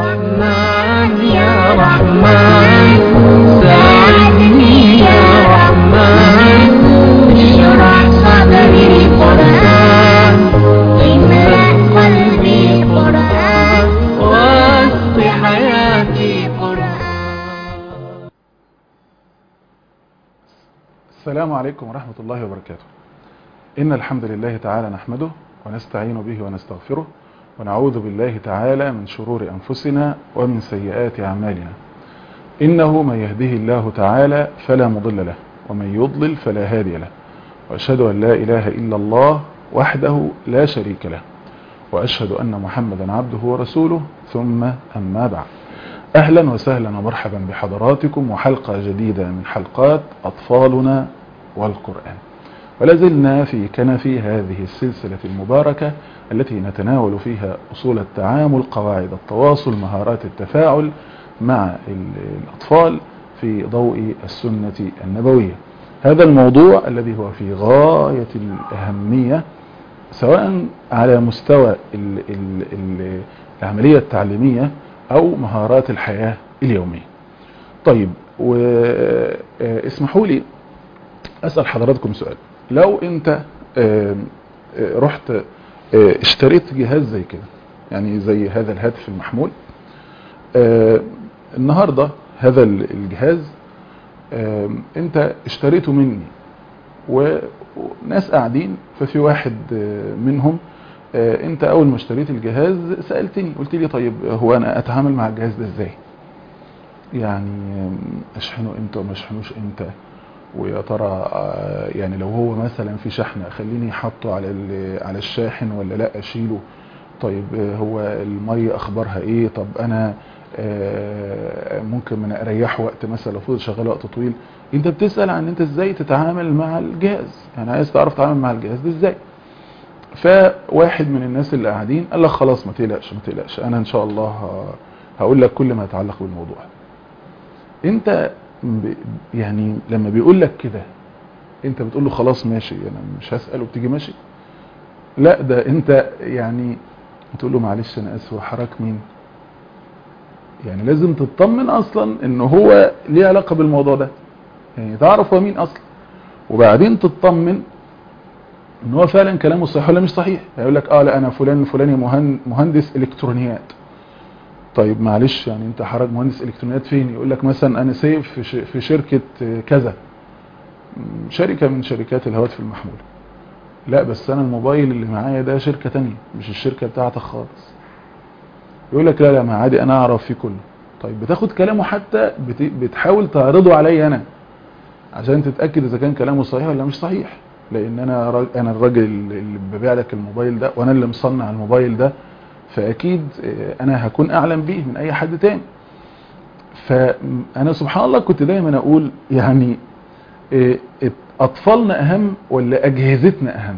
رحمن يا رحمن ساعدني يا رحمن اشرح صدري قرآن املأ قلبي قرآن واسق حياتي قرآن السلام عليكم ورحمة الله وبركاته إن الحمد لله تعالى نحمده ونستعين به ونستغفره ونعوذ بالله تعالى من شرور أنفسنا ومن سيئات أعمالنا إنه من يهده الله تعالى فلا مضل له ومن يضلل فلا هادي له وأشهد أن لا إله إلا الله وحده لا شريك له وأشهد أن محمدا عبده ورسوله ثم أما بعد أهلا وسهلا ومرحبا بحضراتكم وحلقة جديدة من حلقات أطفالنا والقرآن ولازلنا في كنف هذه السلسلة المباركة التي نتناول فيها أصول التعامل قواعد التواصل مهارات التفاعل مع الأطفال في ضوء السنة النبوية هذا الموضوع الذي هو في غاية الأهمية سواء على مستوى ال ال ال العملية التعليمية أو مهارات الحياة اليومية طيب واسمحوا لي أسأل حضراتكم سؤال لو أنت رحت اشتريت جهاز زي كده يعني زي هذا الهاتف المحمول النهاردة هذا الجهاز انت اشتريته مني وناس قاعدين ففي واحد منهم انت اول ما اشتريت الجهاز سألتني قلت لي طيب هو انا اتعامل مع الجهاز ده ازاي يعني اشحنه امتى وما اشحنوش امتى ويا ترى يعني لو هو مثلا في شحن اخليني حاطه على على الشاحن ولا لا اشيله طيب هو الميه اخبارها ايه طب انا ممكن من اريحه وقت مثلا لو فضل شغال وقت طويل انت بتسال عن انت ازاي تتعامل مع الجهاز يعني عايز تعرف تتعامل مع الجهاز ده ازاي فواحد من الناس اللي قاعدين قال لك خلاص ما تقلقش ما تقلقش انا ان شاء الله هقول لك كل ما يتعلق بالموضوع انت يعني لما بيقول لك كده انت بتقول له خلاص ماشي انا مش هسأل وبتيجي ماشي لا ده انت يعني تقول له معلش انا اسف حضرتك مين يعني لازم تطمن اصلا ان هو ليه علاقة بالموضوع ده يعني تعرف هو مين اصلا وبعدين تطمن ان هو فعلا كلامه صحيح ولا مش صحيح هيقول لك اه لا انا فلان فلاني مهندس الكترونيات طيب معلش يعني انت حضرتك مهندس الكترونيات فين يقول لك مثلا انا سيف في شركة كذا شركة من شركات الهواتف المحمولة لا بس انا الموبايل اللي معايا ده شركة تانية مش الشركة بتاعتك خالص يقول لك لا لا ما عادي انا اعرف فيه كله طيب بتاخد كلامه حتى بتحاول تعرضه عليا انا عشان تتأكد اذا كان كلامه صحيح ولا مش صحيح لان انا انا الراجل اللي ببيع لك الموبايل ده وانا اللي مصنع الموبايل ده فاكيد انا هكون اعلم بيه من اي حد تاني فانا سبحان الله كنت دايما اقول يعني اطفالنا اهم ولا اجهزتنا اهم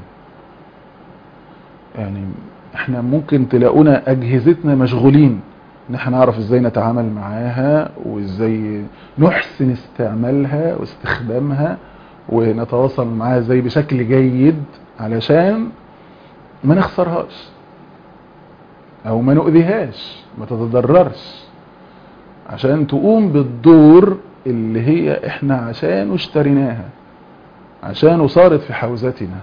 يعني احنا ممكن تلاقونا اجهزتنا مشغولين ان احنا نعرف ازاي نتعامل معاها وازاي نحسن استعمالها واستخدامها ونتواصل معاها ازاي بشكل جيد علشان ما نخسرهاش او ما نؤذيهاش ما تتضررش عشان تقوم بالدور اللي هي احنا عشان اشتريناها عشان صارت في حوزتنا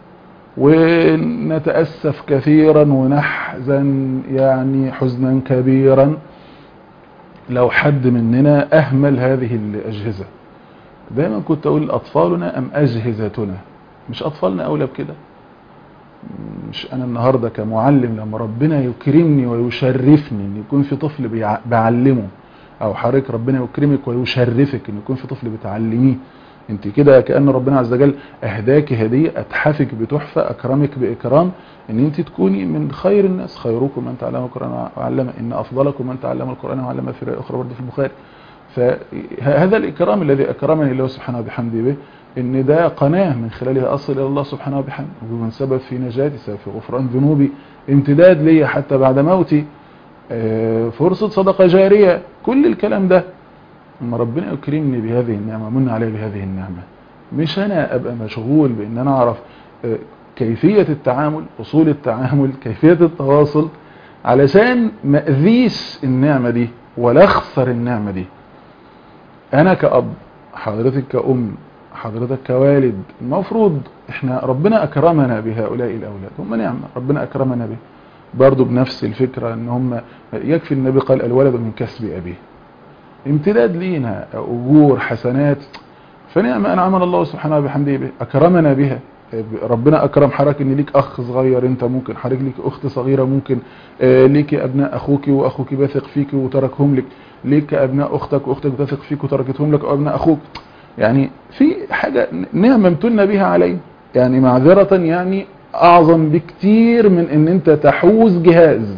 ونتأسف كثيرا ونحزن يعني حزنا كبيرا لو حد مننا اهمل هذه الاجهزة دايما كنت اقول اطفالنا ام اجهزتنا مش اطفالنا اولى بكده مش انا النهاردة كمعلم لما ربنا يكرمني ويشرفني ان يكون في طفل بعلمه او حضرتك ربنا يكرمك ويشرفك ان يكون في طفل بتعلميه انت كده كأن ربنا عز وجل اهداك هدية اتحفك بتحفة اكرمك باكرام ان انت تكوني من خير الناس خيركم من تعلم القرآن وعلمه ان افضلكم من تعلم القرآن وعلمه في رواية اخرى برضه في البخاري فهذا الاكرام الذي اكرمني الله سبحانه وبحمده به ان ده قناة من خلالها اصل الى الله سبحانه وبحمده ومن سبب في نجاتي سبب في غفران ذنوبي امتداد لي حتى بعد موتي فرصة صدقة جارية كل الكلام ده لما ربنا يكرمني بهذه النعمة من علي بهذه النعمة مش انا ابقى مشغول بان انا اعرف كيفية التعامل اصول التعامل كيفية التواصل علشان ما اذيش النعمة دي ولا اخسر النعمة دي انا كأب حضرتك كأم حضرتك كوالد المفروض احنا ربنا اكرمنا بهؤلاء الاولاد هم نعمة ربنا اكرمنا به برضو بنفس الفكرة ان هم يكفي النبي قال الولد من كسب ابيه امتداد لينا اجور حسنات فنعمة انعمنا الله سبحانه وبحمده به اكرمنا بها ربنا اكرم حضرتك ان ليك اخ صغير انت ممكن حضرتك ليك اخت صغيرة ممكن آه، ليك ابناء اخوك واخوك بثق فيك وتركهم لك ليك ابناء اختك واختك بتثق فيك وتركتهم لك وابناء اخوك يعني في حاجة نعمة امتنا بها علي يعني معذرة يعني اعظم بكتير من ان انت تحوز جهاز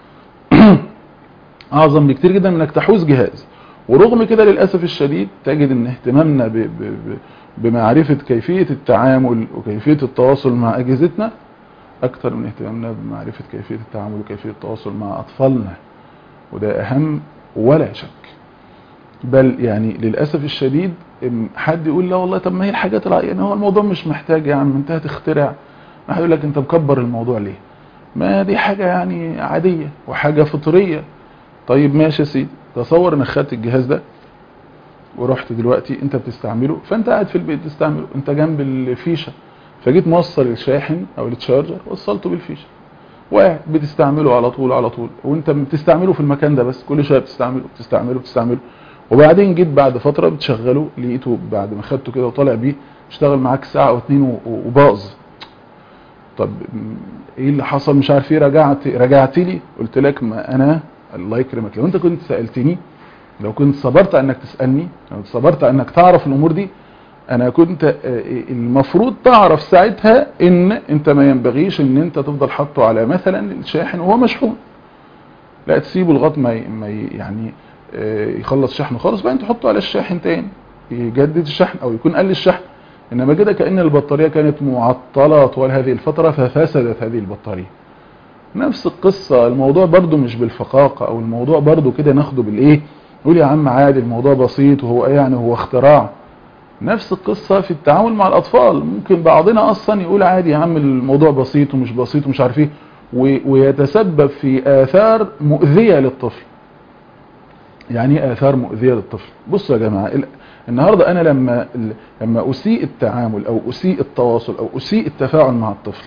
اعظم بكتير جدا من انك تحوز جهاز ورغم كده للأسف الشديد تجد ان اهتمامنا ب ب ب بمعرفة كيفية التعامل وكيفية التواصل مع اجهزتنا اكتر من اهتمامنا بمعرفة كيفية التعامل وكيفية التواصل مع اطفالنا وده اهم ولا شك بل يعني للأسف الشديد إن حد يقول لا والله طب ما هي الحاجات الع- يعني هو الموضوع مش محتاج يا عم انت هتخترع ما هيقول لك انت مكبر الموضوع ليه ما دي حاجة يعني عادية وحاجة فطرية طيب ماشي يا سيدي تصور انك خدت الجهاز ده ورحت دلوقتي انت بتستعمله فانت قاعد في البيت تستعمله انت جنب الفيشة فجيت موصل الشاحن او التشارجر وصلته بالفيشة وقاعد بتستعمله على طول على طول وانت بتستعمله في المكان ده بس كل شويه بتستعمله بتستعمله بتستعمله وبعدين جيت بعد فترة بتشغله لقيته بعد ما خدته كده وطالع بيه اشتغل معاك ساعة او اتنين و- و- وباظ طب م، ايه اللي حصل مش عارف ايه رجعت رجعت لي قلت لك ما انا الله يكرمك لو انت كنت سألتني لو كنت صبرت انك تسألني لو صبرت انك تعرف الامور دي انا كنت آه، المفروض تعرف ساعتها ان انت ما ينبغيش ان انت تفضل حاطه على مثلا الشاحن وهو مشحون لا تسيبه لغايه ما ي- ما ي- يعني آه، يخلص شحنه خالص بعدين تحطه على الشاحن تاني يجدد الشحن او يكون قل الشحن انما كده كأن البطارية كانت معطلة طوال هذه الفترة ففسدت هذه البطارية نفس القصة الموضوع برضو مش بالفقاقة او الموضوع برضو كده ناخده بالايه نقول يا عم عادي الموضوع بسيط وهو إيه يعني هو اختراع نفس القصة في التعامل مع الاطفال ممكن بعضنا اصلا يقول عادي يا عم الموضوع بسيط ومش بسيط ومش عارف ايه و- ويتسبب في اثار مؤذية للطفل يعني ايه اثار مؤذية للطفل بصوا يا جماعة ال- النهاردة انا لما لما اسيء التعامل او اسيء التواصل او اسيء التفاعل مع الطفل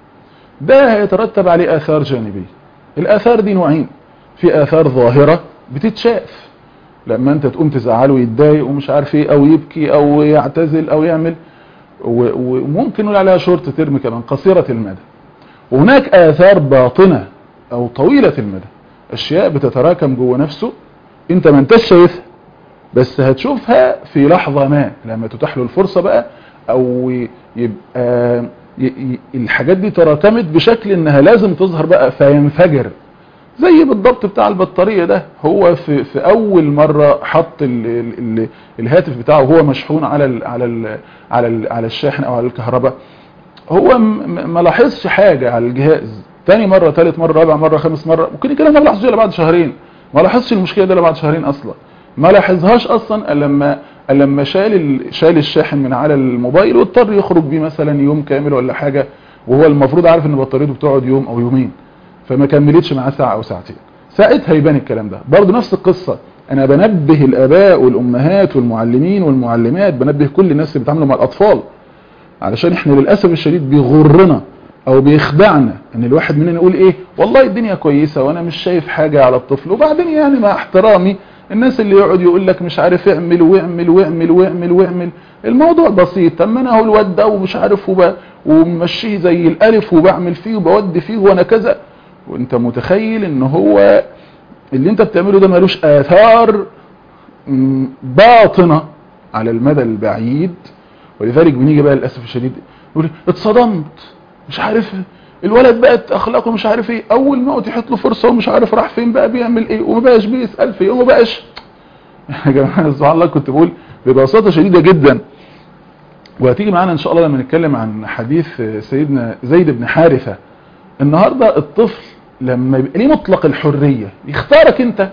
ده هيترتب عليه اثار جانبية الاثار دي نوعين في اثار ظاهرة بتتشاف لما انت تقوم تزعله ويتضايق ومش عارف ايه او يبكي او يعتزل او يعمل و- وممكن نقول عليها شورت ترم كمان قصيرة المدى وهناك آثار باطنة أو طويلة المدى أشياء بتتراكم جوه نفسه أنت ما انتش شايفها بس هتشوفها في لحظة ما لما تتاح له الفرصة بقى أو يبقى ي- ي- الحاجات دي تراكمت بشكل إنها لازم تظهر بقى فينفجر زي بالضبط بتاع البطارية ده هو في, في أول مرة حط ال ال ال الهاتف بتاعه وهو مشحون على ال على ال على ال على الشاحن أو على الكهرباء هو م- م- ما لاحظش حاجة على الجهاز تاني مرة تالت مرة رابع مرة خامس مرة ممكن الكلام ده ما لاحظش الا بعد شهرين ما لاحظش المشكلة دي الا بعد شهرين اصلا ما لاحظهاش اصلا الا لما الا لما شال ال- شال الشاحن من على الموبايل واضطر يخرج بيه مثلا يوم كامل ولا حاجة وهو المفروض عارف ان بطاريته بتقعد يوم او يومين فما كملتش معاه ساعة او ساعتين ساعتها يبان الكلام ده برضه نفس القصة انا بنبه الاباء والامهات والمعلمين والمعلمات بنبه كل الناس اللي بيتعاملوا مع الاطفال علشان احنا للأسف الشديد بيغرنا او بيخدعنا ان الواحد مننا يقول ايه والله الدنيا كويسة وانا مش شايف حاجة على الطفل وبعدين يعني مع احترامي الناس اللي يقعد يقول لك مش عارف اعمل واعمل واعمل واعمل واعمل الموضوع بسيط طب ما انا اهو الواد ده ومش عارف وب... ومشيه زي الالف وبعمل فيه وبودي فيه وانا كذا وانت متخيل ان هو اللي انت بتعمله ده ملوش اثار م، باطنة على المدى البعيد ولذلك بنيجي بقى للاسف الشديد يقول لي اتصدمت مش عارف الولد بقت اخلاقه مش عارف ايه اول ما قلت يحط له فرصه ومش عارف راح فين بقى بيعمل ايه وما بقاش بيسال في ايه وما بقاش يا جماعه سبحان الله كنت بقول ببساطه شديده جدا وهتيجي معانا ان شاء الله لما نتكلم عن حديث سيدنا زيد بن حارثه النهارده الطفل لما يبقى ليه مطلق الحريه يختارك انت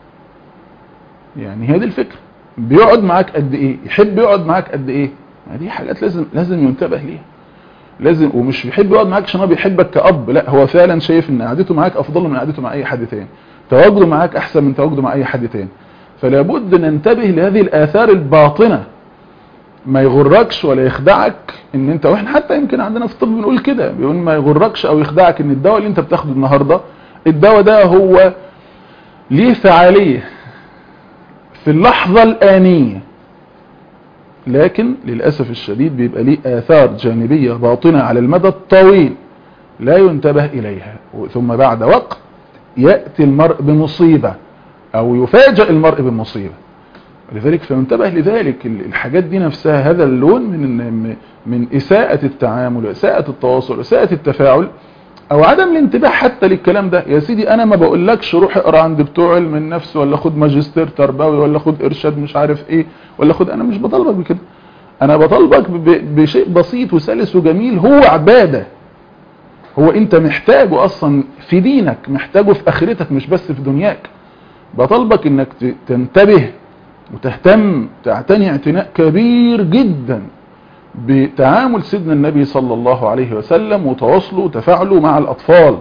يعني هي دي الفكره بيقعد معاك قد ايه يحب يقعد معاك قد ايه ما دي حاجات لازم لازم ينتبه ليها لازم ومش بيحب يقعد معاك عشان هو بيحبك كأب لا هو فعلا شايف ان قعدته معاك افضل من قعدته مع اي حد تاني تواجده معاك احسن من تواجده مع اي حد تاني فلا بد ننتبه لهذه الاثار الباطنه ما يغركش ولا يخدعك ان انت واحنا حتى يمكن عندنا في الطب بنقول كده بيقول ما يغركش او يخدعك ان الدواء اللي انت بتاخده النهارده الدواء ده هو ليه فعاليه في اللحظه الانيه لكن للأسف الشديد بيبقى ليه آثار جانبية باطنة على المدى الطويل لا ينتبه إليها ثم بعد وقت يأتي المرء بمصيبة أو يفاجأ المرء بمصيبة لذلك فينتبه لذلك الحاجات دي نفسها هذا اللون من من إساءة التعامل وإساءة التواصل وإساءة التفاعل أو عدم الانتباه حتى للكلام ده يا سيدي أنا ما بقولكش روح اقرا عند بتوع علم النفس ولا خد ماجستير تربوي ولا خد إرشاد مش عارف إيه ولا خد أنا مش بطالبك بكده أنا بطالبك بشيء بسيط وسلس وجميل هو عبادة هو أنت محتاجه أصلا في دينك محتاجه في آخرتك مش بس في دنياك بطالبك أنك تنتبه وتهتم تعتني اعتناء كبير جدا بتعامل سيدنا النبي صلى الله عليه وسلم وتواصله وتفاعله مع الأطفال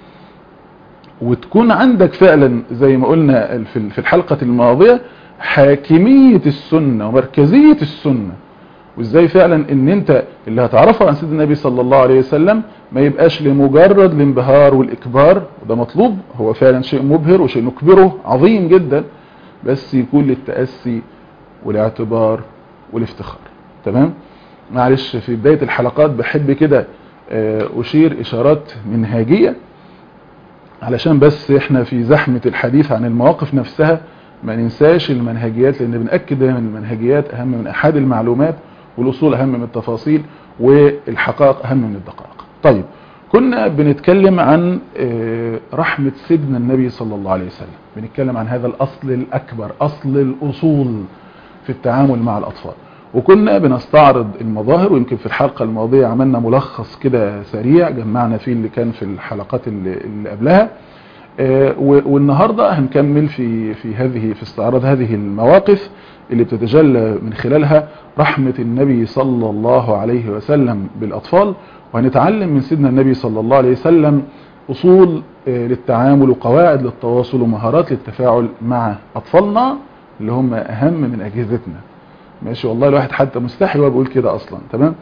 وتكون عندك فعلا زي ما قلنا في الحلقة الماضية حاكمية السنة ومركزية السنة وازاي فعلا ان انت اللي هتعرفه عن سيدنا النبي صلى الله عليه وسلم ما يبقاش لمجرد الانبهار والاكبار وده مطلوب هو فعلا شيء مبهر وشيء نكبره عظيم جدا بس يكون للتأسي والاعتبار والافتخار تمام معلش في بداية الحلقات بحب كده أشير إشارات منهاجية علشان بس احنا في زحمة الحديث عن المواقف نفسها ما ننساش المنهجيات لأن بنأكد دايما المنهجيات أهم من أحد المعلومات والأصول أهم من التفاصيل والحقائق أهم من الدقائق طيب كنا بنتكلم عن رحمة سيدنا النبي صلى الله عليه وسلم بنتكلم عن هذا الأصل الأكبر أصل الأصول في التعامل مع الأطفال وكنا بنستعرض المظاهر ويمكن في الحلقة الماضية عملنا ملخص كده سريع جمعنا فيه اللي كان في الحلقات اللي, اللي قبلها والنهاردة هنكمل في في هذه في استعراض هذه المواقف اللي بتتجلى من خلالها رحمة النبي صلى الله عليه وسلم بالأطفال وهنتعلم من سيدنا النبي صلى الله عليه وسلم أصول للتعامل وقواعد للتواصل ومهارات للتفاعل مع أطفالنا اللي هم أهم من أجهزتنا ماشي والله الواحد حتى مستحي وهو بيقول كده أصلا تمام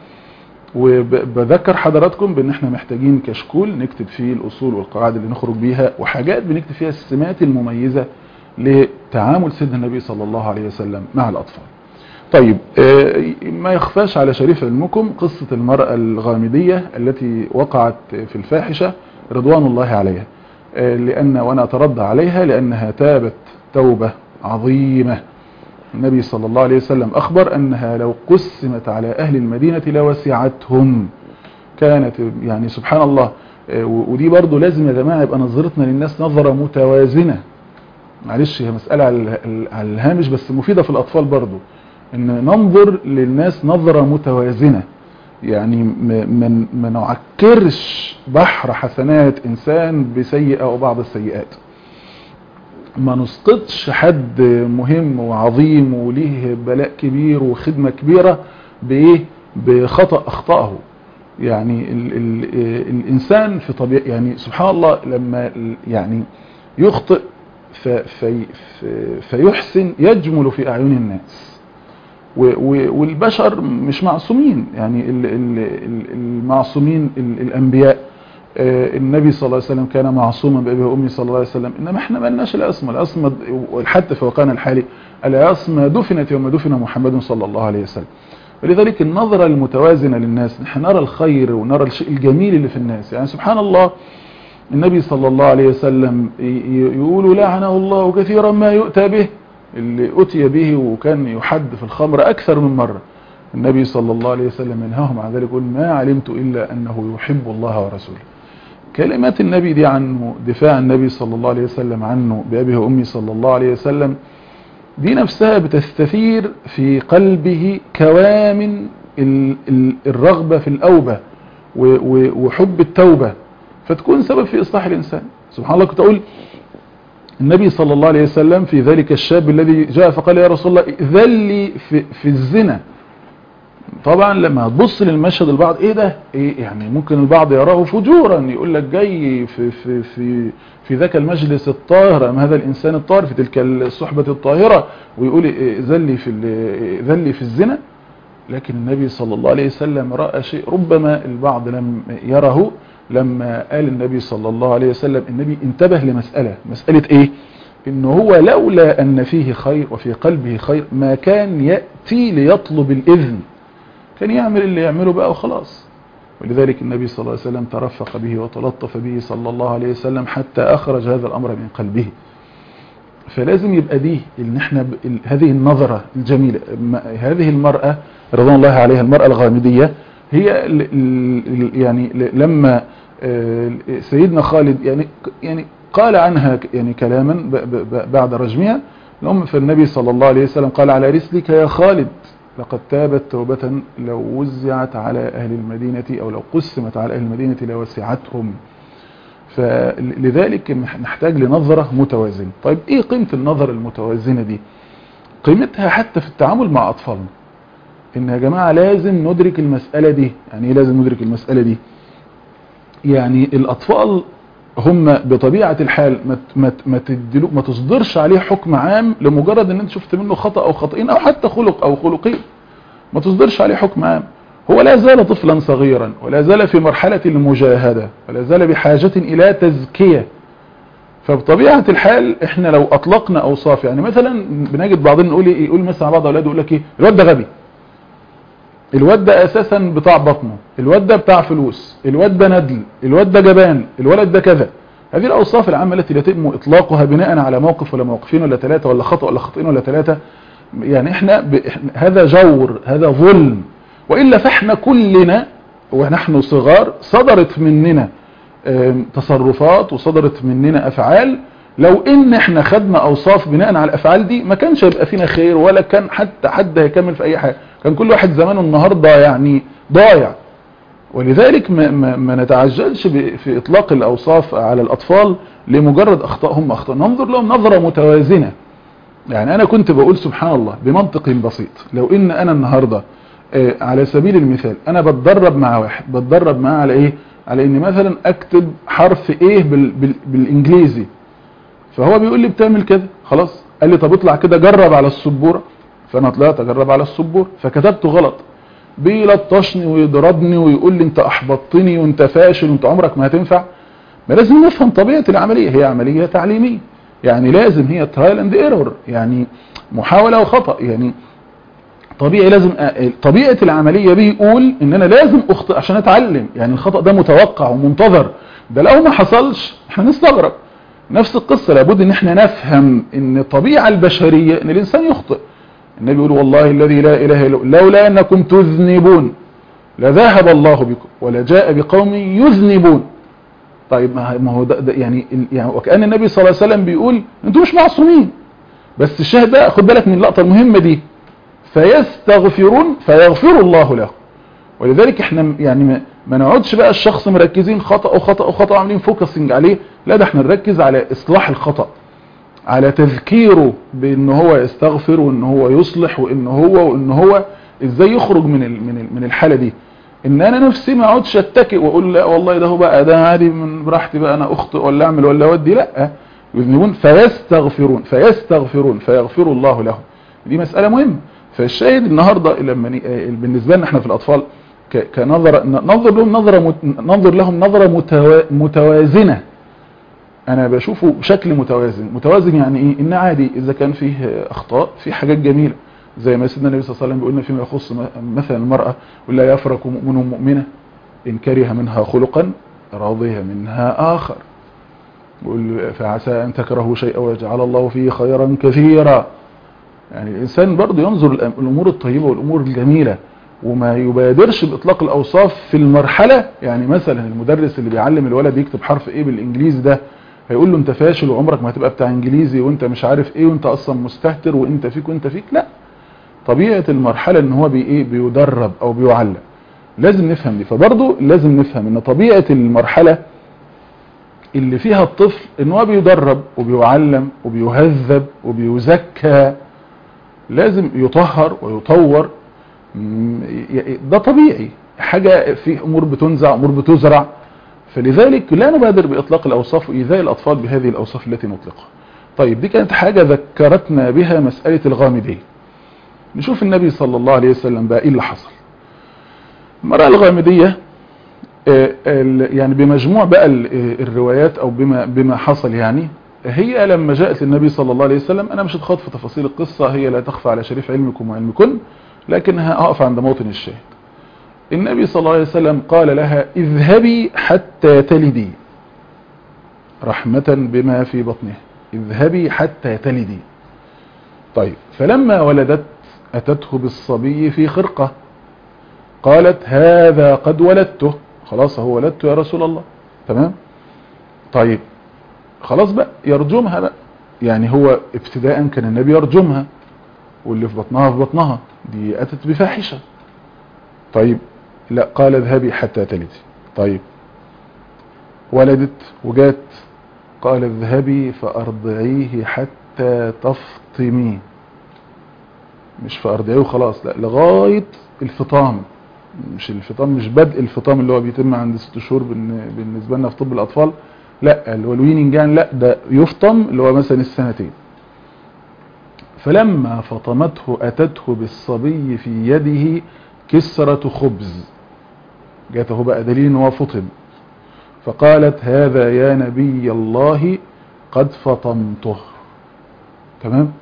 وبذكر حضراتكم بان احنا محتاجين كشكول نكتب فيه الأصول والقواعد اللي نخرج بيها وحاجات بنكتب فيها السمات المميزة لتعامل سيدنا النبي صلى الله عليه وسلم مع الأطفال طيب ما يخفاش على شريف علمكم قصة المرأة الغامدية التي وقعت في الفاحشة رضوان الله عليها لأن وأنا أترضى عليها لأنها تابت توبة عظيمة النبي صلى الله عليه وسلم أخبر أنها لو قسمت على أهل المدينة لوسعتهم كانت يعني سبحان الله ودي برضو لازم يا جماعة يبقى نظرتنا للناس نظرة متوازنة معلش هي مسألة على الهامش بس مفيدة في الأطفال برضو ان ننظر للناس نظرة متوازنة يعني ما ما نعكرش بحر حسنات انسان بسيئة او بعض السيئات ما نسقطش حد مهم وعظيم وليه بلاء كبير وخدمة كبيرة بايه بخطأ اخطأه يعني ال ال الانسان في طبيعة يعني سبحان الله لما يعني يخطئ في في فيحسن يجمل في اعين الناس والبشر مش معصومين يعني المعصومين الانبياء النبي صلى الله عليه وسلم كان معصوما بأبيه وأمي صلى الله عليه وسلم إنما احنا ما لناش العصمة العصمة حتى في وقعنا الحالي العصمة دفنت يوم دفن محمد صلى الله عليه وسلم ولذلك النظرة المتوازنة للناس نحن نرى الخير ونرى الشيء الجميل اللي في الناس يعني سبحان الله النبي صلى الله عليه وسلم يقول لعنه الله كثيرا ما يؤتى به اللي أتي به وكان يحد في الخمر أكثر من مرة النبي صلى الله عليه وسلم ينهاهم عن ذلك يقول ما علمت إلا أنه يحب الله ورسوله كلمات النبي دي عنه دفاع النبي صلى الله عليه وسلم عنه بأبيه وأمي صلى الله عليه وسلم دي نفسها بتستثير في قلبه كوامن الرغبة في الأوبة وحب التوبة فتكون سبب في إصلاح الإنسان سبحان الله كنت أقول النبي صلى الله عليه وسلم في ذلك الشاب الذي جاء فقال يا رسول الله ذل لي في, في الزنا طبعا لما هتبص للمشهد البعض ايه ده ايه يعني ممكن البعض يراه فجورا يقول لك جاي في في في في ذاك المجلس الطاهر ام هذا الانسان الطاهر في تلك الصحبة الطاهرة ويقول إيه ذلي في ال- ذلي في الزنا لكن النبي صلى الله عليه وسلم رأى شيء ربما البعض لم يره لما قال النبي صلى الله عليه وسلم النبي انتبه لمسألة مسألة ايه ان هو لولا ان فيه خير وفي قلبه خير ما كان يأتي ليطلب الاذن كان يعمل اللي يعمله بقى وخلاص ولذلك النبي صلى الله عليه وسلم ترفق به وتلطف به صلى الله عليه وسلم حتى اخرج هذا الامر من قلبه فلازم يبقى دي ان احنا ب... ال- هذه النظرة الجميلة ما- هذه المرأة رضوان الله عليها المرأة الغامدية هي ال... ال... يعني ل- لما آه، سيدنا خالد يعني يعني قال عنها ك- يعني كلاما ب... ب... ب- بعد رجمها الأم فالنبي صلى الله عليه وسلم قال على رسلك يا خالد لقد تابت توبة لو وزعت على أهل المدينة أو لو قسمت على أهل المدينة لوسعتهم فلذلك نحتاج لنظرة متوازنة طيب ايه قيمة النظرة المتوازنة دي قيمتها حتى في التعامل مع اطفالنا ان يا جماعة لازم ندرك المسألة دي يعني ايه لازم ندرك المسألة دي يعني الاطفال هم بطبيعة الحال ما ت- ما ت- ما تدلو ما تصدرش عليه حكم عام لمجرد ان انت شفت منه خطأ او خطئين او حتى خلق او خلقين ما تصدرش عليه حكم عام هو لا زال طفلا صغيرا ولا زال في مرحلة المجاهدة ولا زال بحاجة إلى تزكية فبطبيعة الحال احنا لو اطلقنا اوصاف يعني مثلا بنجد بعضنا نقول ايه يقول مثلا على بعض اولاده يقول لك ايه الواد ده غبي الواد ده اساسا بتاع بطنه الواد ده بتاع فلوس الواد ده ندل الواد ده جبان الولد ده كذا هذه الاوصاف العامة التي يتم اطلاقها بناء على موقف ولا موقفين ولا ثلاثة ولا خطأ ولا خطئين ولا ثلاثة يعني احنا ب... إحنا- هذا جور هذا ظلم وإلا فاحنا كلنا ونحن صغار صدرت مننا آم، تصرفات وصدرت مننا أفعال لو ان احنا خدنا اوصاف بناء على الافعال دي ما كانش هيبقى فينا خير ولا كان حتى حد هيكمل في اي حاجة كان كل واحد زمانه النهاردة يعني ضايع ولذلك ما, ما, ما نتعجلش ب- في اطلاق الاوصاف على الاطفال لمجرد اخطائهم اخطاء ننظر لهم نظرة متوازنة يعني انا كنت بقول سبحان الله بمنطق بسيط لو ان انا النهاردة آه، على سبيل المثال انا بتدرب مع واحد بتدرب معاه على ايه على اني مثلا اكتب حرف ايه بال بال بالانجليزي فهو بيقول لي بتعمل كده خلاص قال لي طب اطلع كده جرب على السبورة فانا طلعت اجرب على السبورة فكتبته غلط بيلطشني ويضربني ويقول لي انت احبطتني وانت فاشل وانت عمرك ما هتنفع ما لازم نفهم طبيعة العملية هي عملية تعليمية يعني لازم هي ترايل اند ايرور يعني محاولة وخطأ يعني طبيعي لازم أ- طبيعة العملية بيقول ان انا لازم اخطئ عشان اتعلم يعني الخطأ ده متوقع ومنتظر ده لو ما حصلش احنا نستغرب نفس القصة لابد ان احنا نفهم ان الطبيعة البشرية ان الانسان يخطئ النبي يقول والله الذي لا اله الا هو لولا انكم تذنبون لذهب الله بكم ولجاء بقوم يذنبون طيب ما ما هو ده, ده يعني ال- يعني وكأن النبي صلى الله عليه وسلم بيقول انتوا مش معصومين بس الشاهد ده خد بالك من اللقطة المهمة دي فيستغفرون فيغفر الله له ولذلك احنا يعني ما, ما نقعدش بقى الشخص مركزين خطأ وخطأ وخطأ عاملين فوكسنج عليه لا ده احنا نركز على اصلاح الخطأ على تذكيره بان هو يستغفر وان هو يصلح وان هو وان هو ازاي يخرج من ال من ال من الحالة دي ان انا نفسي ما اقعدش اتكئ واقول لا والله ده هو بقى ده عادي من براحتي بقى انا اخطئ ولا اعمل ولا اودي لا يذنبون فيستغفرون فيستغفرون فيغفر الله لهم دي مسألة مهمة فالشاهد النهاردة لما ن- آه، بالنسبة لنا احنا في الاطفال ك- كنظرة ننظر لهم نظرة مت- ننظر لهم نظرة متوا- متوازنة انا بشوفه بشكل متوازن متوازن يعني ايه ان عادي اذا كان فيه اخطاء في حاجات جميلة زي ما سيدنا النبي صلى الله عليه وسلم بيقول لنا فيما يخص م- مثلا المرأة ولا يفرق مؤمن مؤمنة ان كره منها خلقا رضي منها اخر بيقول فعسى ان تكرهوا شيئا ويجعل الله فيه خيرا كثيرا يعني الانسان برضه ينظر الأم- الامور الطيبة والامور الجميلة وما يبادرش باطلاق الاوصاف في المرحلة يعني مثلا المدرس اللي بيعلم الولد يكتب حرف ايه بالانجليزي ده هيقول له انت فاشل وعمرك ما هتبقى بتاع انجليزي وانت مش عارف ايه وانت اصلا مستهتر وانت فيك وانت فيك لا طبيعة المرحلة ان هو بي ايه بيدرب او بيعلم لازم نفهم دي فبرضه لازم نفهم ان طبيعة المرحلة اللي فيها الطفل ان هو بيدرب وبيعلم وبيهذب وبيزكى لازم يطهر ويطور م- ي- ده طبيعي حاجة في امور بتنزع امور بتزرع فلذلك لا نبادر باطلاق الاوصاف وايذاء الاطفال بهذه الاوصاف التي نطلقها طيب دي كانت حاجة ذكرتنا بها مسألة الغامدية نشوف النبي صلى الله عليه وسلم بقى ايه اللي حصل المرأة الغامدية آه، ال- يعني بمجموع بقى ال- آه، الروايات او بما بما حصل يعني هي لما جاءت للنبي صلى الله عليه وسلم انا مش هتخاض في تفاصيل القصة هي لا تخفى على شريف علمكم وعلمكم لكنها اقف عند موطن الشاهد النبي صلى الله عليه وسلم قال لها اذهبي حتى تلدي رحمة بما في بطنها اذهبي حتى تلدي طيب فلما ولدت أتته بالصبي في خرقة قالت هذا قد ولدته خلاص هو ولدته يا رسول الله تمام طيب خلاص بقى يرجمها بقى يعني هو ابتداء كان النبي يرجمها واللي في بطنها في بطنها دي أتت بفاحشة طيب لا قال اذهبي حتى تلدي طيب ولدت وجات قال اذهبي فأرضعيه حتى تفطمي مش فأرضعيه وخلاص لا لغاية الفطام مش الفطام مش بدء الفطام اللي هو بيتم عند ست شهور بالن- بالنسبة لنا في طب الأطفال لا اللي هو الويننج يعني لا ده يفطم اللي هو مثلا السنتين فلما فطمته أتته بالصبي في يده كسرة خبز جاته بقى دليل ان هو فطم فقالت هذا يا نبي الله قد فطمته تمام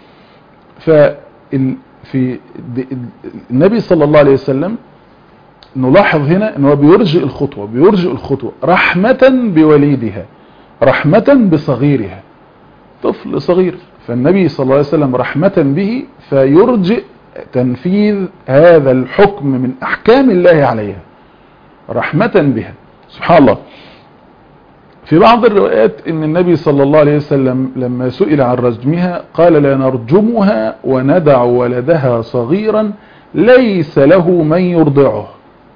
فال في د- النبي صلى الله عليه وسلم نلاحظ هنا ان هو بيرجئ الخطوة بيرجئ الخطوة رحمة بوليدها رحمة بصغيرها طفل صغير فالنبي صلى الله عليه وسلم رحمة به فيرجئ تنفيذ هذا الحكم من احكام الله عليها رحمة بها سبحان الله في بعض الروايات ان النبي صلى الله عليه وسلم لما سئل عن رجمها قال لا نرجمها وندع ولدها صغيرا ليس له من يرضعه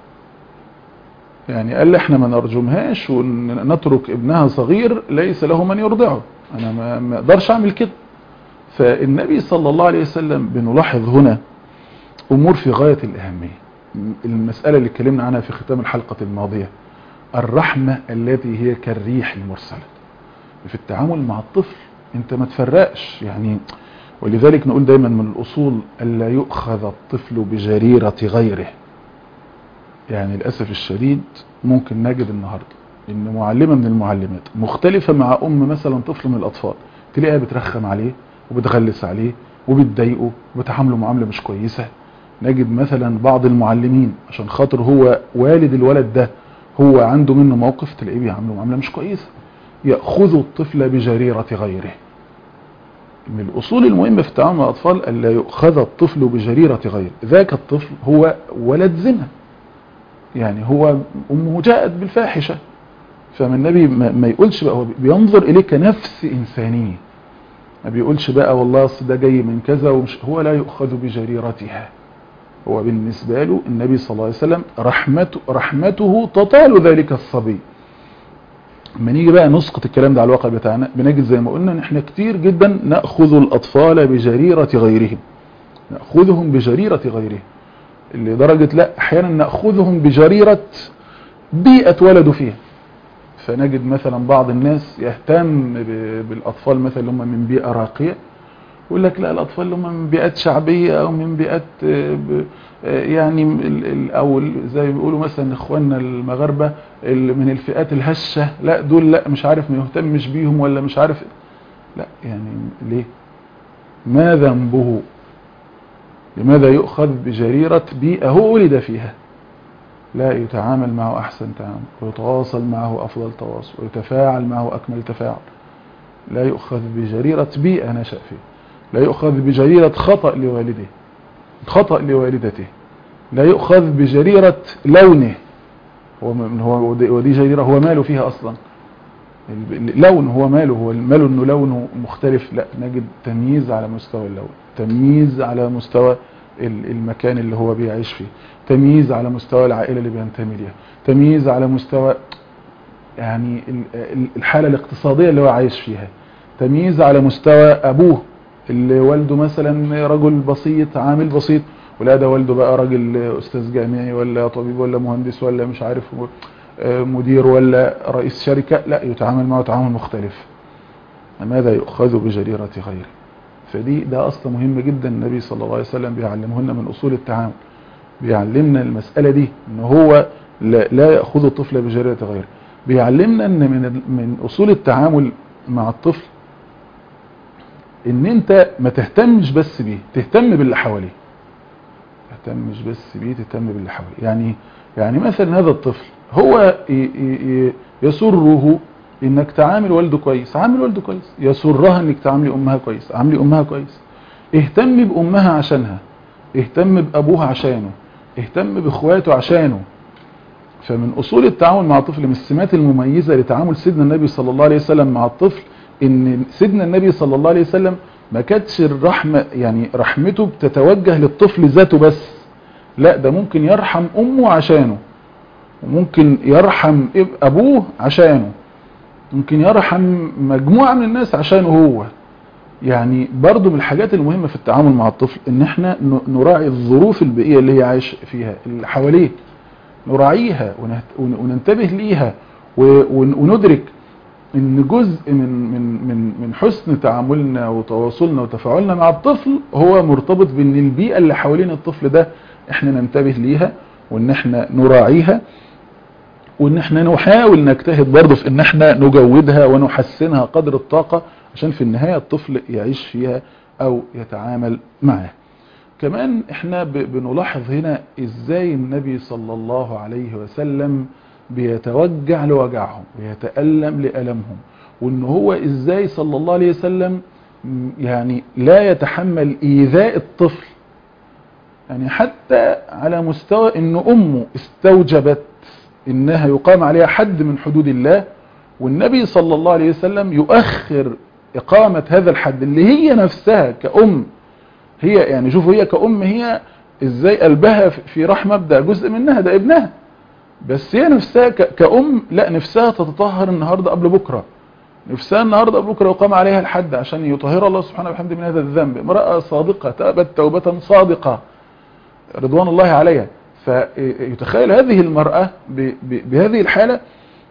يعني قال لي احنا ما نرجمهاش ونترك ابنها صغير ليس له من يرضعه انا ما ما اقدرش اعمل كده فالنبي صلى الله عليه وسلم بنلاحظ هنا امور في غاية الاهمية المسألة اللي اتكلمنا عنها في ختام الحلقة الماضية الرحمة التي هي كالريح المرسلة في التعامل مع الطفل انت ما تفرقش يعني ولذلك نقول دايما من الاصول الا يؤخذ الطفل بجريرة غيره يعني للأسف الشديد ممكن نجد النهاردة ان معلمة من المعلمات مختلفة مع ام مثلا طفل من الاطفال تلاقيها بترخم عليه وبتغلس عليه وبتضايقه وبتعامله معاملة مش كويسة نجد مثلا بعض المعلمين عشان خاطر هو والد الولد ده هو عنده منه موقف تلاقيه بيعامله معاملة مش كويسة يأخذ الطفل بجريرة غيره من الأصول المهمة في التعامل مع الأطفال ألا يؤخذ الطفل بجريرة غيره ذاك الطفل هو ولد زنا يعني هو أمه جاءت بالفاحشة فما النبي ما ما يقولش بقى هو بينظر إليه كنفس إنسانية ما بيقولش بقى والله أصل ده جاي من كذا ومش هو لا يؤخذ بجريرتها هو بالنسبة له النبي صلى الله عليه وسلم رحمته, رحمته تطال ذلك الصبي لما نيجي بقى نسقط الكلام ده على الواقع بتاعنا بنجد زي ما قلنا ان احنا كتير جدا نأخذ الأطفال بجريرة غيرهم نأخذهم بجريرة غيرهم لدرجة لا احيانا نأخذهم بجريرة بيئة ولدوا فيها فنجد مثلا بعض الناس يهتم ب- بالأطفال مثلا اللي هم من بيئة راقية يقول لك لا الأطفال اللي هم من بيئات شعبية أو من بيئات آه، ب- آه، يعني ال- ال- أو ال- زي ما بيقولوا مثلا إخواننا المغاربة ال- من الفئات الهشة لا دول لا مش عارف ما يهتمش بيهم ولا مش عارف لا يعني ليه ما ذنبه لماذا يؤخذ بجريرة بيئة هو ولد فيها لا يتعامل معه أحسن تعامل ويتواصل معه أفضل تواصل ويتفاعل معه أكمل تفاعل لا يؤخذ بجريرة بيئة نشأ فيه لا يؤخذ بجريرة خطأ لوالده خطأ لوالدته لا يؤخذ بجريرة لونه هو من هو ودي- ودي جريرة هو ماله فيها أصلا اللون هو ماله هو ماله انه لونه مختلف لا نجد تمييز على مستوى اللون تمييز على مستوى ال- المكان اللي هو بيعيش فيه تمييز على مستوى العائلة اللي بينتمي ليها تمييز على مستوى يعني ال- ال- الحالة الاقتصادية اللي هو عايش فيها تمييز على مستوى أبوه اللي والده مثلا رجل بسيط عامل بسيط ولا ده والده بقى راجل استاذ جامعي ولا طبيب ولا مهندس ولا مش عارف مدير ولا رئيس شركة لا يتعامل معه تعامل مختلف ماذا يؤخذ بجريرة غيره فدي ده أصل مهم جدا النبي صلى الله عليه وسلم بيعلمهن من أصول التعامل بيعلمنا المسألة دي ان هو لا, لا يأخذ الطفل بجريرة غيره بيعلمنا ان من, من أصول التعامل مع الطفل ان انت ما تهتمش بس بيه تهتم باللي حواليه تهتمش بس بيه تهتم باللي حواليه يعني يعني مثلا هذا الطفل هو يسره انك تعامل والده كويس عامل والده كويس يسرها انك تعاملي امها كويس عاملي امها كويس اهتم بامها عشانها اهتم بابوها عشانه اهتم باخواته عشانه فمن اصول التعامل مع الطفل من السمات المميزة لتعامل سيدنا النبي صلى الله عليه وسلم مع الطفل ان سيدنا النبي صلى الله عليه وسلم ما كانتش الرحمة يعني رحمته بتتوجه للطفل ذاته بس لا ده ممكن يرحم امه عشانه وممكن يرحم ابوه عشانه ممكن يرحم مجموعة من الناس عشانه هو يعني برضو من الحاجات المهمة في التعامل مع الطفل ان احنا نراعي الظروف البيئية اللي هي عايش فيها اللي حواليه نراعيها وننتبه ليها وندرك ان جزء من من من من حسن تعاملنا وتواصلنا وتفاعلنا مع الطفل هو مرتبط بان البيئة اللي حوالين الطفل ده احنا ننتبه ليها وان احنا نراعيها وان احنا نحاول نجتهد برضه في ان احنا نجودها ونحسنها قدر الطاقة عشان في النهاية الطفل يعيش فيها او يتعامل معها كمان احنا بنلاحظ هنا ازاي النبي صلى الله عليه وسلم بيتوجع لوجعهم ويتألم لألمهم وان هو ازاي صلى الله عليه وسلم يعني لا يتحمل ايذاء الطفل يعني حتى على مستوى ان امه استوجبت انها يقام عليها حد من حدود الله والنبي صلى الله عليه وسلم يؤخر اقامة هذا الحد اللي هي نفسها كأم هي يعني شوفوا هي كأم هي ازاي قلبها في رحمة ده جزء منها ده ابنها بس هي نفسها كأم لا نفسها تتطهر النهاردة قبل بكرة نفسها النهاردة قبل بكرة يقام عليها الحد عشان يطهر الله سبحانه وبحمده من هذا الذنب امرأة صادقة تأبت توبة صادقة رضوان الله عليها فيتخيل هذه المرأة بهذه الحالة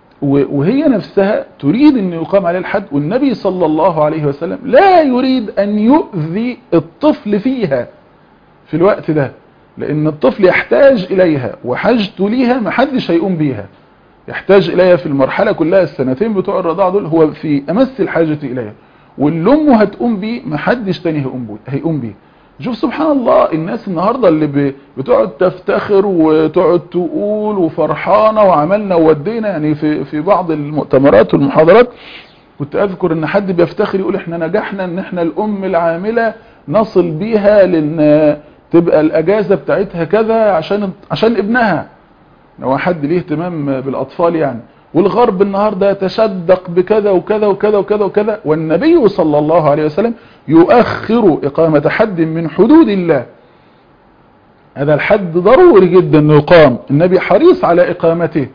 وهي نفسها تريد أن يقام عليها الحد والنبي صلى الله عليه وسلم لا يريد أن يؤذي الطفل فيها في الوقت ده لأن الطفل يحتاج إليها وحاجته ليها ما حدش هيقوم بيها يحتاج إليها في المرحلة كلها السنتين بتوع الرضاعة دول هو في أمس الحاجة إليها واللي أمه هتقوم بيه ما حدش تاني هيقوم بيه شوف سبحان الله الناس النهاردة اللي بتقعد تفتخر وتقعد تقول وفرحانة وعملنا وودينا يعني في, في بعض المؤتمرات والمحاضرات كنت اذكر ان حد بيفتخر يقول احنا نجحنا ان احنا الام العاملة نصل بيها لان تبقى الاجازة بتاعتها كذا عشان عشان ابنها لو حد ليه اهتمام بالاطفال يعني والغرب النهاردة يتشدق بكذا وكذا وكذا وكذا وكذا والنبي صلى الله عليه وسلم يؤخر إقامة حد من حدود الله هذا الحد ضروري جدا أنه يقام النبي حريص على إقامته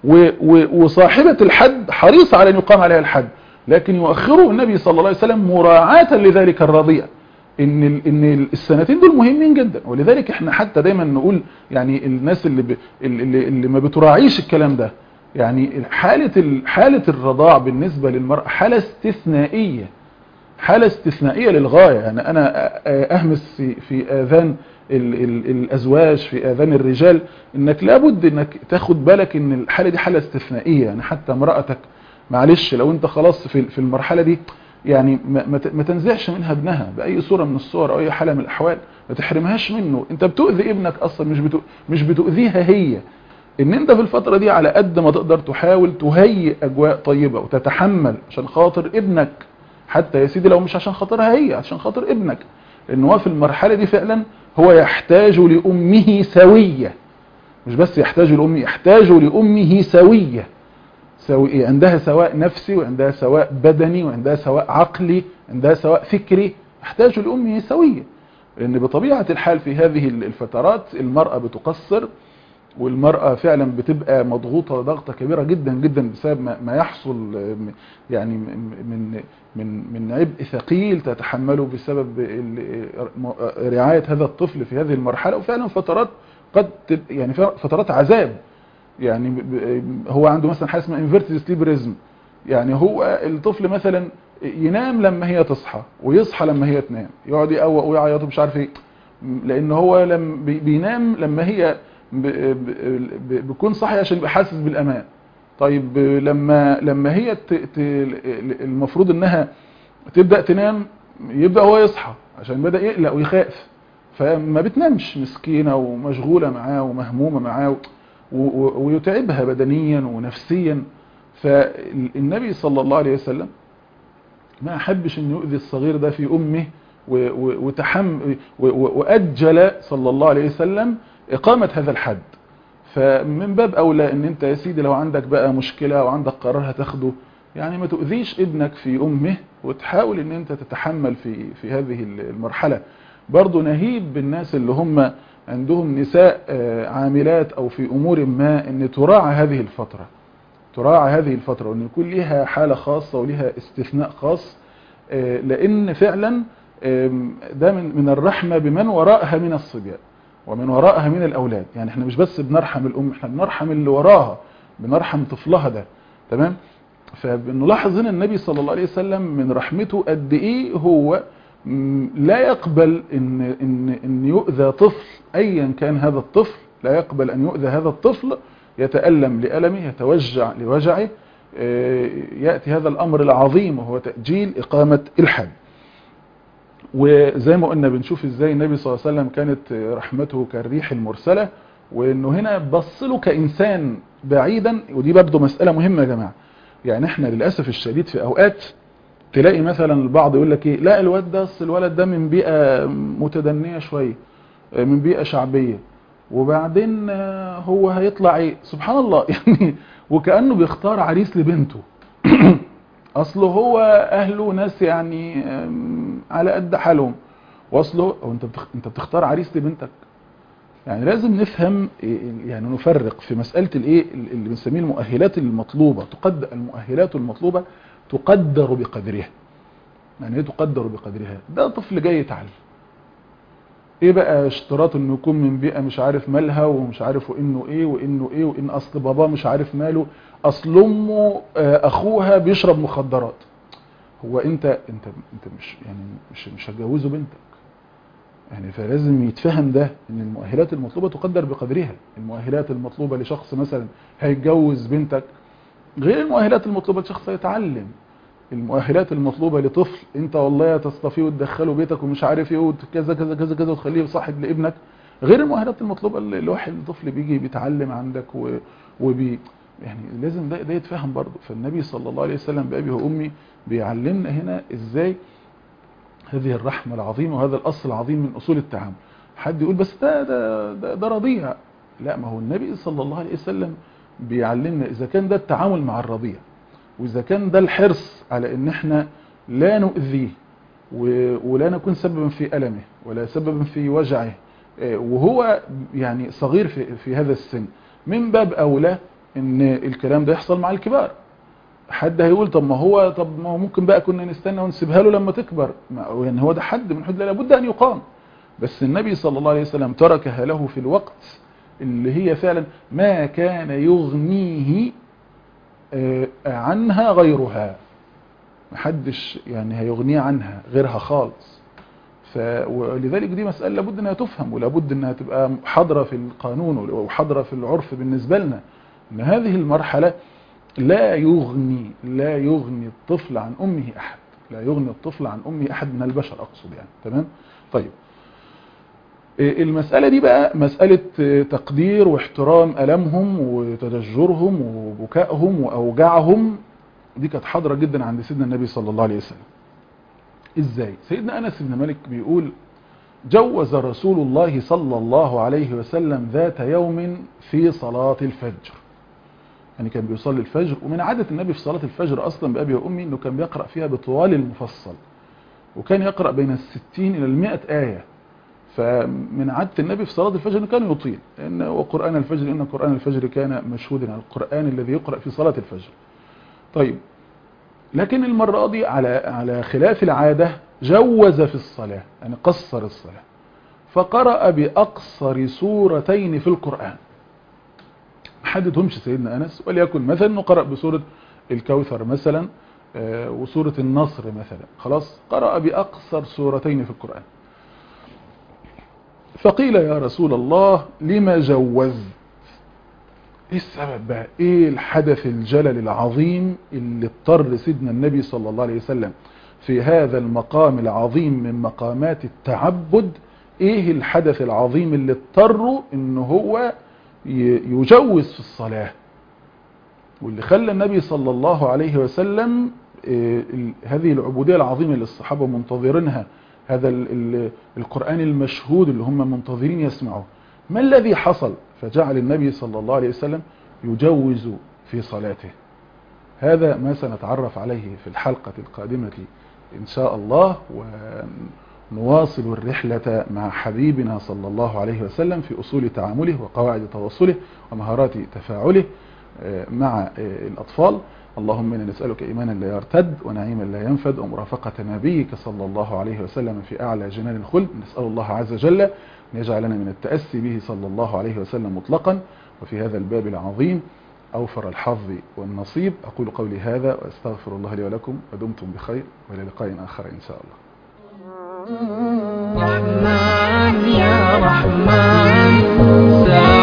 وصاحبة الحد حريص على أن يقام عليها الحد لكن يؤخره النبي صلى الله عليه وسلم مراعاة لذلك الرضيع ان ان السنتين دول مهمين جدا ولذلك احنا حتى دايما نقول يعني الناس اللي ب... اللي, اللي ما بتراعيش الكلام ده يعني حالة حالة الرضاع بالنسبة للمرأة حالة استثنائية حالة استثنائية للغاية يعني أنا أهمس في, في آذان ال ال الأزواج في آذان الرجال إنك لابد إنك تاخد بالك إن الحالة دي حالة استثنائية يعني حتى امرأتك معلش لو أنت خلاص في, في المرحلة دي يعني ما, ما تنزعش منها ابنها بأي صورة من الصور أو أي حالة من الأحوال ما تحرمهاش منه أنت بتؤذي ابنك أصلا مش, بتؤ مش بتؤذيها هي ان انت في الفترة دي على قد ما تقدر تحاول تهيئ اجواء طيبة وتتحمل عشان خاطر ابنك حتى يا سيدي لو مش عشان خاطرها هي عشان خاطر ابنك لان هو في المرحلة دي فعلا هو يحتاج لأمه سوية مش بس يحتاج لأمه يحتاج لأمه سوية سوية عندها سواء نفسي وعندها سواء بدني وعندها سواء عقلي عندها سواء فكري يحتاج لأمه سوية لأن بطبيعة الحال في هذه الفترات المرأة بتقصر والمرأة فعلا بتبقى مضغوطة ضغطة كبيرة جدا جدا بسبب ما ما يحصل آه، م- يعني م- من من من عبء ثقيل تتحمله بسبب ال- م- رعاية هذا الطفل في هذه المرحلة وفعلا فترات قد تب- يعني فترات عذاب يعني ب- ب- هو عنده مثلا حاجه اسمها انفيرتد سليبريزم يعني هو الطفل مثلا ينام لما هي تصحى ويصحى لما هي تنام يقعد يقوق ويعيط ومش عارف ايه لان هو لما بي- بينام لما هي ب- ب- ب- بيكون صاحي عشان يبقى حاسس بالامان طيب لما لما هي ت- ت- المفروض انها تبدا تنام يبدا هو يصحى عشان بدا يقلق ويخاف فما بتنامش مسكينه ومشغوله معاه ومهمومه معاه و- و- ويتعبها بدنيا ونفسيا فالنبي صلى الله عليه وسلم ما أحبش أن يؤذي الصغير ده في أمه و- و- وتحم و- و- وأجل صلى الله عليه وسلم إقامة هذا الحد فمن باب أولى أن أنت يا سيدي لو عندك بقى مشكلة وعندك قرار هتاخده يعني ما تؤذيش ابنك في أمه وتحاول أن أنت تتحمل في, في هذه المرحلة برضو نهيب بالناس اللي هم عندهم نساء آه، عاملات أو في أمور ما أن تراعى هذه الفترة تراعى هذه الفترة وأن يكون لها حالة خاصة ولها استثناء خاص آه، لأن فعلا آم، ده من من الرحمة بمن وراءها من الصبيان ومن وراءها من الأولاد يعني احنا مش بس بنرحم الأم احنا بنرحم اللي وراها بنرحم طفلها ده تمام فبنلاحظ هنا النبي صلى الله عليه وسلم من رحمته قد ايه هو م، لا يقبل ان ان ان يؤذى طفل ايا كان هذا الطفل لا يقبل ان يؤذى هذا الطفل يتألم لألمه يتوجع لوجعه آه، يأتي هذا الأمر العظيم وهو تأجيل إقامة الحد وزي ما قلنا بنشوف ازاي النبي صلى الله عليه وسلم كانت رحمته كالريح المرسلة وانه هنا بص له كإنسان بعيدا ودي برضه مسألة مهمة يا جماعة يعني احنا للأسف الشديد في أوقات تلاقي مثلا البعض يقول لك ايه لا الواد ده أصل الولد ده من بيئة متدنية شوية من بيئة شعبية وبعدين آه، هو هيطلع ايه سبحان الله يعني وكأنه بيختار عريس لبنته اصله هو اهله ناس يعني آم، على قد حالهم واصله او انت بتخ... انت بتختار عريس لبنتك يعني لازم نفهم إيه- يعني نفرق في مسألة الايه اللي بنسميه المؤهلات المطلوبة تقدر المؤهلات المطلوبة تقدر بقدرها يعني ايه تقدر بقدرها ده طفل جاي يتعلم ايه بقى اشتراط انه يكون من بيئة مش عارف مالها ومش عارف انه ايه وانه ايه وان اصل باباه مش عارف ماله اصل امه آه، اخوها بيشرب مخدرات هو انت انت انت مش يعني مش مش هتجوزه بنتك يعني فلازم يتفهم ده ان المؤهلات المطلوبة تقدر بقدرها المؤهلات المطلوبة لشخص مثلا هيتجوز بنتك غير المؤهلات المطلوبة لشخص هيتعلم المؤهلات المطلوبة لطفل انت والله تصطفيه وتدخله بيتك ومش عارف ايه وكذا كذا كذا كذا وتخليه صاحب لابنك غير المؤهلات المطلوبة اللي الواحد الطفل بيجي بيتعلم عندك و... وبي يعني لازم ده ده يتفهم برضه فالنبي صلى الله عليه وسلم بأبي وأمي بيعلمنا هنا ازاي هذه الرحمة العظيمة وهذا الأصل العظيم من أصول التعامل حد يقول بس ده ده ده, ده رضيع لا ما هو النبي صلى الله عليه وسلم بيعلمنا إذا كان ده التعامل مع الرضيع وإذا كان ده الحرص على إن احنا لا نؤذيه و- ولا نكون سببا في ألمه ولا سببا في وجعه آه، وهو يعني صغير في, في هذا السن من باب أولى إن الكلام ده يحصل مع الكبار حد هيقول طب ما هو طب ما هو ممكن بقى كنا نستنى ونسيبها له لما تكبر ما- يعني هو ده حد من حدود الله لابد أن يقام بس النبي صلى الله عليه وسلم تركها له في الوقت اللي هي فعلا ما كان يغنيه آه، عنها غيرها محدش يعني هيغنيه عنها غيرها خالص ف ولذلك دي مسألة لابد انها تفهم ولابد انها تبقى حاضرة في القانون وحاضرة في العرف بالنسبة لنا ان هذه المرحلة لا يغني لا يغني الطفل عن امه احد لا يغني الطفل عن امه احد من البشر اقصد يعني تمام طيب إيه المسألة دي بقى مسألة إيه، تقدير واحترام ألمهم وتدجرهم وبكائهم وأوجاعهم دي كانت حاضرة جدا عند سيدنا النبي صلى الله عليه وسلم ازاي سيدنا أنس بن مالك بيقول جوز رسول الله صلى الله عليه وسلم ذات يوم في صلاة الفجر يعني كان بيصلي الفجر ومن عادة النبي في صلاة الفجر أصلا بأبي وأمي أنه كان بيقرأ فيها بطوال المفصل وكان يقرأ بين الستين إلى المئة آية فمن عادة النبي في صلاة الفجر انه كان يطيل إن وقرآن الفجر إن قرآن الفجر كان مشهودا على القرآن الذي يقرأ في صلاة الفجر طيب لكن المرة دي على على خلاف العادة جوز في الصلاة يعني قصر الصلاة فقرأ بأقصر سورتين في القرآن حددهمش سيدنا أنس وليكن مثلا انه قرأ بسورة الكوثر مثلا آه، وسورة النصر مثلا خلاص قرأ بأقصر سورتين في القرآن فقيل يا رسول الله لما جوزت ايه السبب بقى ايه الحدث الجلل العظيم اللي اضطر سيدنا النبي صلى الله عليه وسلم في هذا المقام العظيم من مقامات التعبد ايه الحدث العظيم اللي اضطروا ان هو ي- يجوز في الصلاة واللي خلى النبي صلى الله عليه وسلم آه، ال- هذه العبودية العظيمة اللي الصحابة منتظرينها هذا ال- ال- القرآن المشهود اللي هم منتظرين يسمعوه ما الذي حصل فجعل النبي صلى الله عليه وسلم يجوز في صلاته هذا ما سنتعرف عليه في الحلقة القادمة إن شاء الله ونواصل الرحلة مع حبيبنا صلى الله عليه وسلم في أصول تعامله وقواعد تواصله ومهارات تفاعله آه، مع آه، الأطفال اللهم إنا نسألك إيمانا لا يرتد ونعيما لا ينفد ومرافقة نبيك صلى الله عليه وسلم في أعلى جنان الخلد نسأل الله عز وجل أن يجعلنا من التأسي به صلى الله عليه وسلم مطلقا وفي هذا الباب العظيم أوفر الحظ والنصيب أقول قولي هذا وأستغفر الله لي ولكم ودمتم بخير وإلى لقاء آخر إن شاء الله رحمن يا رحمن سلام